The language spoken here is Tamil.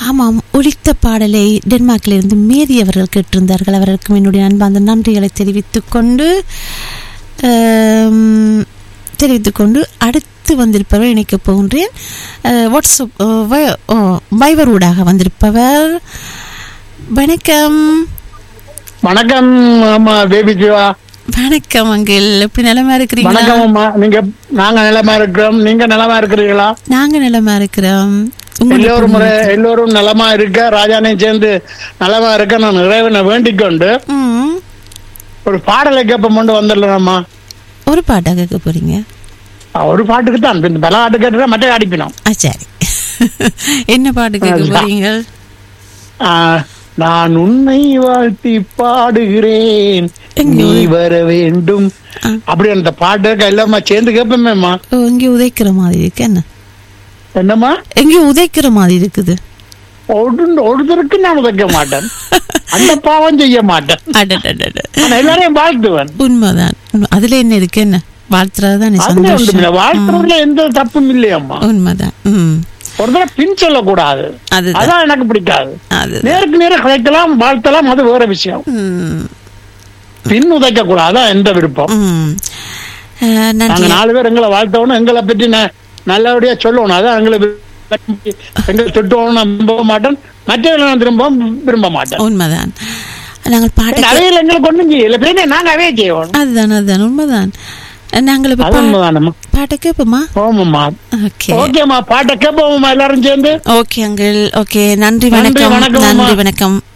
ஆமாம் ஒழித்த பாடலை டென்மார்க்கிலிருந்து மேரி அவர்கள் கேட்டிருந்தார்கள் அவர்களுக்கும் என்னுடைய அன்பார்ந்த நன்றிகளை தெரிவித்துக் கொண்டு ஆம், தெரிவித்துக் கொண்டு அடுத்து வந்திருப்பவர் இணைக்கப் போகின்றேன் அஹ், வாட்ஸ்அப் அஹ், வை- ஓ, வைவர் ஊடாக வந்திருப்பவர் வணக்கம் வணக்கம் அம்மா பேபி ஜீவா வணக்கம் அங்கிள் எப்படி நிலமா இருக்கிறீங்களா வணக்கம் அம்மா நீங்க நாங்க நலமா இருக்கிறோம் நீங்க நலமா இருக்கிறீங்களா நாங்க நிலமா இருக்கிறோம் உங்களுக்கு எல்லோரும் முறை எல்லோரும் நலமா இருக்க ராஜானையும் சேர்ந்து நலமா இருக்க நான் இறைவனை வேண்டிக் கொண்டு ம், ஒரு பாடலை கேப்ப கொண்டு வந்துடலாம்மா ஒரு பாட்டா கேட்க போறீங்க ஒரு பாட்டுக்கு தான் இந்த பலவாட்டு கேட்டு மற்ற அடிப்பினோம் ஆ சரி என்ன பாட்டு கேட்க அதுதான். போறீங்க நான் உன்னை வாழ்த்தி பாடுகிறேன் எங்க நீ வர வேண்டும் ஆ. அப்படி அந்த பாட்டு எல்லாமே சேர்ந்து கேட்போமேம்மா ஓ, இங்கே உதைக்கிற மாதிரி இருக்கு என்ன என்னம்மா எங்கே உதைக்கிற மாதிரி இருக்குது ஒரு ஒருத்தருக்கு நான் உதைக்க மாட்டேன் அந்த பாவம் செய்ய மாட்டேன் அடடடட. நான் எல்லாரையும் வாழ்த்துவேன் உண்மைதான் உண்மை. அதுல என்ன இருக்கு என்ன வாழ்த்துறதுதானே அதுல ஒன்றும் சந்தோஷம் இல்லை வாழ்த்துறதுல எந்த தப்பும் இல்லையம்மா உண்மைதான் ம் ஒரு தடவை பின் சொல்லக்கூடாது அதுதான் அதான் எனக்கு பிடிக்காது அதுதான் நேருக்கு நேர கலைக்கலாம் வாழ்த்தலாம் அது வேற விஷயம் ம், பின் உதைக்க கூடாது அதான் எந்த விருப்பம் ம். அஹ், நன்றி நாங்க நாலு பேர் எங்களை வாழ்த்தவணும் எங்களை பற்றி ந- நல்லபடியா சொல்லணும் அதான் எங்களை வி- எங்களை திட்டுவோம் நான் விரும்ப மாட்டேன் மற்றவர்களை நான் திரும்ப விரும்ப மாட்டேன் உண்மைதான் நாங்கள் பாட்ட அவையில் எங்களுக்கு ஒண்ணும் செய்யல பின்ன நாங்க அவையே செய்வோம் அதுதான் அதுதான் உண்மைதான் நாங்கள் இப்ப அது பா- உண்மைதானம்மா பாட்ட கேட்போமா ஓமம்மா ஓகே ஓகேம்மா பாட்டை கேட்போம்மா எல்லாரும் சேர்ந்து ஓகே அங்கிள் ஓகே நன்றி நன்றி, வணக்கம் வணக்கம், அம்மா. நன்றி வணக்கம்